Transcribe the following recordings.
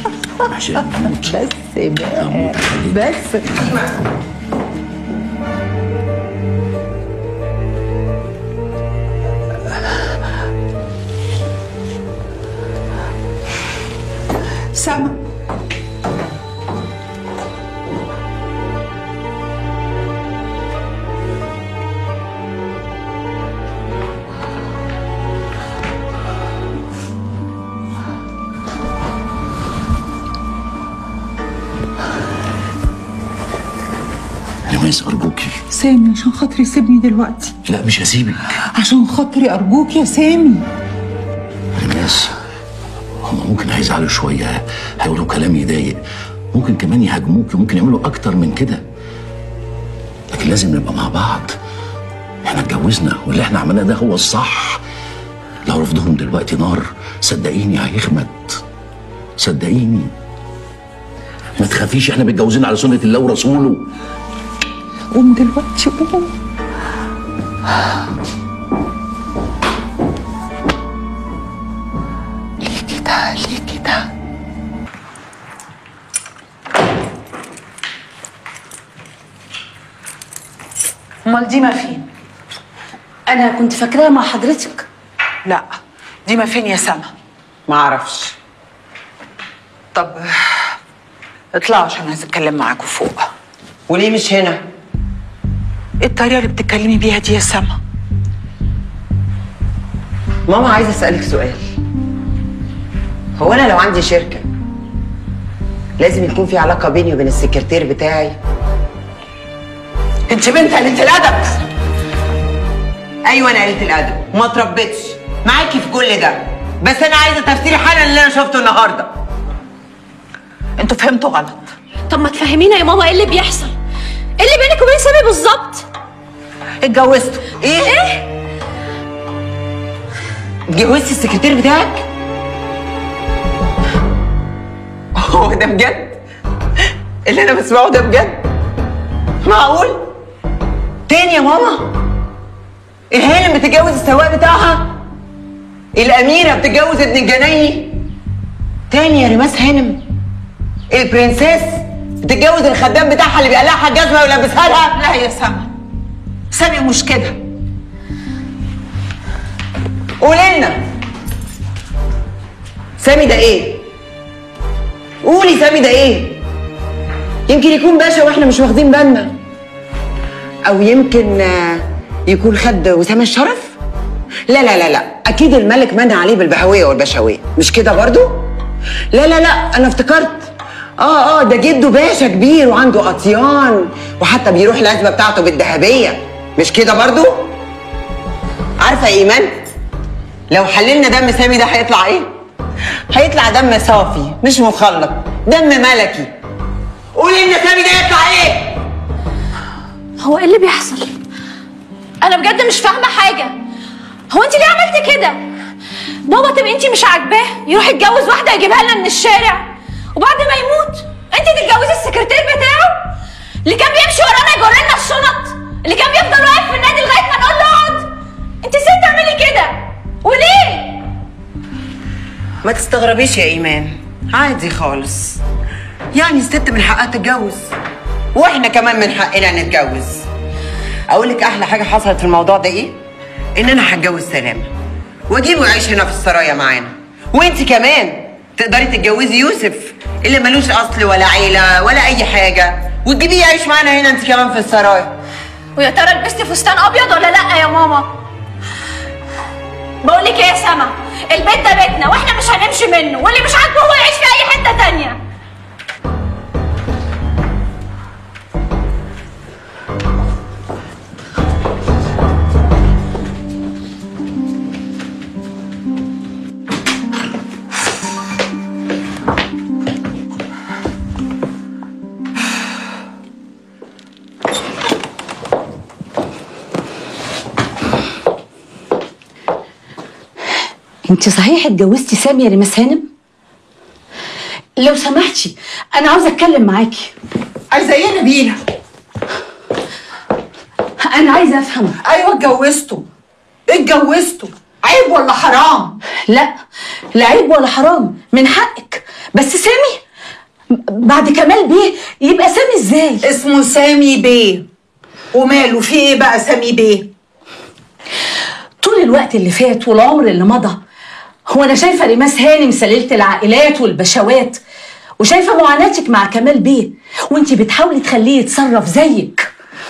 عشان اموت بس بقى بس سما رماس ارجوكي سامي عشان خاطري سيبني دلوقتي لا مش هسيبك عشان خاطري ارجوك يا سامي رماس هم ممكن هيزعلوا شويه هيقولوا كلام يضايق ممكن كمان يهاجموك ممكن يعملوا اكتر من كده لكن لازم نبقى مع بعض احنا اتجوزنا واللي احنا عملناه ده هو الصح لو رفضهم دلوقتي نار صدقيني هيخمد صدقيني ما تخافيش احنا متجوزين على سنه الله ورسوله قوم دلوقتي قوم ليه كده ليه كده امال ديما فين انا كنت فاكراها مع حضرتك لا ديما فين يا سما ما اعرفش طب اطلعوا عشان عايز اتكلم معاكم فوق وليه مش هنا ايه الطريقه اللي بتتكلمي بيها دي يا سما ماما عايزه اسالك سؤال هو انا لو عندي شركه لازم يكون في علاقه بيني وبين السكرتير بتاعي انت بنت قلة الادب ايوه انا قلت الادب وما اتربيتش معاكي في كل ده بس انا عايزه تفسير حالا اللي انا شفته النهارده انتوا فهمتوا غلط طب ما تفهمينا يا ماما ايه اللي بيحصل ايه اللي بينك وبين سامي بالظبط اتجوزتوا ايه ايه اتجوزتي السكرتير بتاعك هو ده بجد اللي انا بسمعه ده بجد معقول تاني يا ماما الهانم بتتجوز السواق بتاعها الأميرة بتتجوز ابن الجنايني تاني يا ريماس هانم البرنسيس بتتجوز الخدام بتاعها اللي بيقلعها الجزمة ويلبسها لها لا يا سما سامي مش كده قولي لنا سامي ده ايه؟ قولي سامي ده ايه؟ يمكن يكون باشا واحنا مش واخدين بالنا او يمكن آه، يكون خد وسام الشرف؟ لا لا لا لا اكيد الملك منع عليه بالبهويه والبشويه مش كده برضو؟ لا لا لا انا افتكرت اه اه ده جده باشا كبير وعنده اطيان وحتى بيروح العزبه بتاعته بالذهبيه مش كده برضو؟ عارفه يا ايمان لو حللنا دم سامي ده هيطلع ايه؟ هيطلع دم صافي مش مخلط دم ملكي قولي لنا سامي ده يطلع ايه؟ هو ايه اللي بيحصل انا بجد مش فاهمه حاجه هو انت ليه عملتي كده بابا تبقى انت مش عاجباه يروح يتجوز واحده يجيبها لنا من الشارع وبعد ما يموت انت تتجوزي السكرتير بتاعه اللي كان بيمشي ورانا يجر لنا الشنط اللي كان بيفضل واقف في النادي لغايه ما نقول له اقعد انت ازاي تعملي كده وليه ما تستغربيش يا ايمان عادي خالص يعني الست من حقها تتجوز واحنا كمان من حقنا نتجوز اقول لك احلى حاجه حصلت في الموضوع ده ايه ان انا هتجوز سلامه واجيبه يعيش هنا في السرايا معانا وانت كمان تقدري تتجوزي يوسف اللي ملوش اصل ولا عيله ولا اي حاجه وتجيبيه يعيش معانا هنا انت كمان في السرايا ويا ترى لبستي فستان ابيض ولا لا يا ماما بقول لك ايه يا سما البيت ده بيتنا واحنا مش هنمشي منه واللي مش عاجبه هو يعيش في اي حته تانية انت صحيح اتجوزتي سامي يا ريماس هانم لو سمحتي انا عاوزه اتكلم معاكي عايزه ايه يا نبيله انا عايزه افهم ايوه اتجوزته اتجوزته عيب ولا حرام لا لا عيب ولا حرام من حقك بس سامي بعد كمال بيه يبقى سامي ازاي اسمه سامي بيه وماله في ايه بقى سامي بيه طول الوقت اللي فات والعمر اللي مضى هو انا شايفه ريماس هانم سليله العائلات والبشوات وشايفه معاناتك مع كمال بيه وانت بتحاولي تخليه يتصرف زيك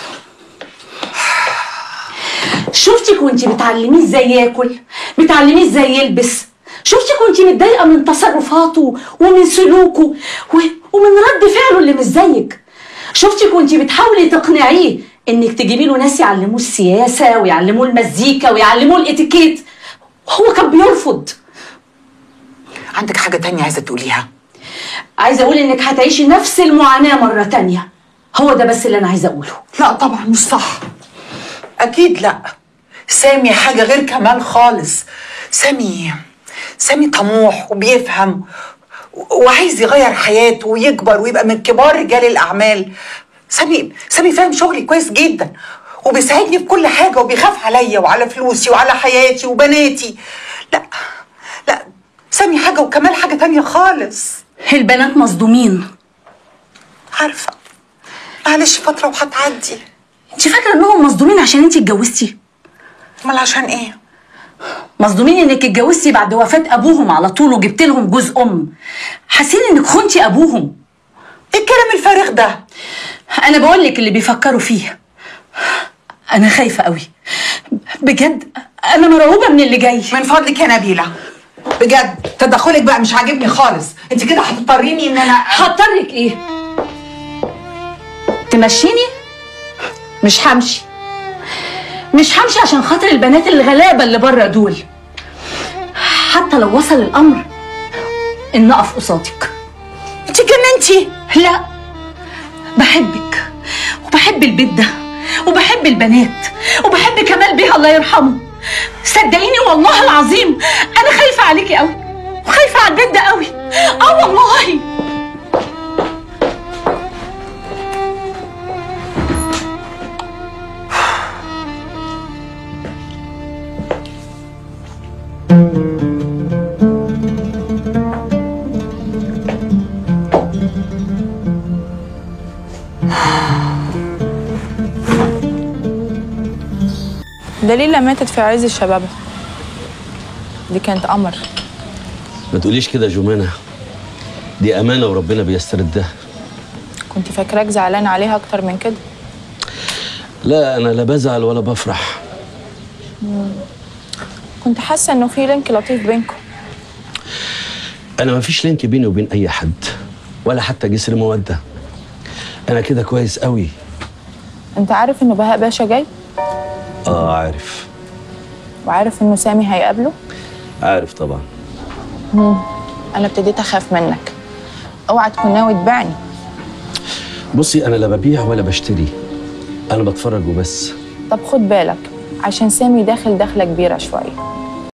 شفتك وانت بتعلميه ازاي ياكل بتعلميه ازاي يلبس شفتك وانت متضايقه من تصرفاته ومن سلوكه و... ومن رد فعله اللي مش زيك شفتك وانت بتحاولي تقنعيه انك تجيبي له ناس يعلموه السياسه ويعلموه المزيكا ويعلموه الاتيكيت وهو كان بيرفض عندك حاجه تانية عايزه تقوليها عايزه اقول انك هتعيشي نفس المعاناه مره تانية هو ده بس اللي انا عايزه اقوله لا طبعا مش صح اكيد لا سامي حاجه غير كمال خالص سامي سامي طموح وبيفهم و- وعايز يغير حياته ويكبر ويبقى من كبار رجال الاعمال سامي سامي فاهم شغلي كويس جدا وبيساعدني في كل حاجه وبيخاف عليا وعلى فلوسي وعلى حياتي وبناتي لا لا سامي حاجه وكمال حاجه تانية خالص البنات مصدومين عارفه معلش فتره وهتعدي انت فاكره انهم مصدومين عشان انت اتجوزتي امال عشان ايه مصدومين انك اتجوزتي بعد وفاه ابوهم على طول وجبت لهم جوز ام حاسين انك خنتي ابوهم ايه الكلام الفارغ ده انا بقول لك اللي بيفكروا فيه انا خايفه قوي بجد انا مرعوبه من اللي جاي من فضلك يا نبيلة بجد تدخلك بقى مش عاجبني خالص انت كده هتضطريني ان انا هضطرك ايه تمشيني مش همشي مش همشي عشان خاطر البنات الغلابه اللي بره دول حتى لو وصل الامر ان اقف قصادك انت جننتي لا بحبك وبحب البيت ده وبحب البنات وبحب كمال بيه الله يرحمه صدقيني والله العظيم انا خايفه عليكي قوي وخايفه على البيت ده قوي اه والله دليلة ماتت في عز شبابها دي كانت قمر ما تقوليش كده يا جمانة دي أمانة وربنا بيستردها كنت فاكراك زعلان عليها أكتر من كده لا أنا لا بزعل ولا بفرح كنت حاسة إنه في لينك لطيف بينكم أنا ما فيش لينك بيني وبين أي حد ولا حتى جسر مودة أنا كده كويس قوي أنت عارف إنه بهاء باشا جاي آه عارف وعارف إنه سامي هيقابله عارف طبعا أنا ابتديت أخاف منك اوعى تكون ناوي تبيعني بصي أنا لا ببيع ولا بشتري أنا بتفرج وبس طب خد بالك عشان سامي داخل دخلة كبيرة شوية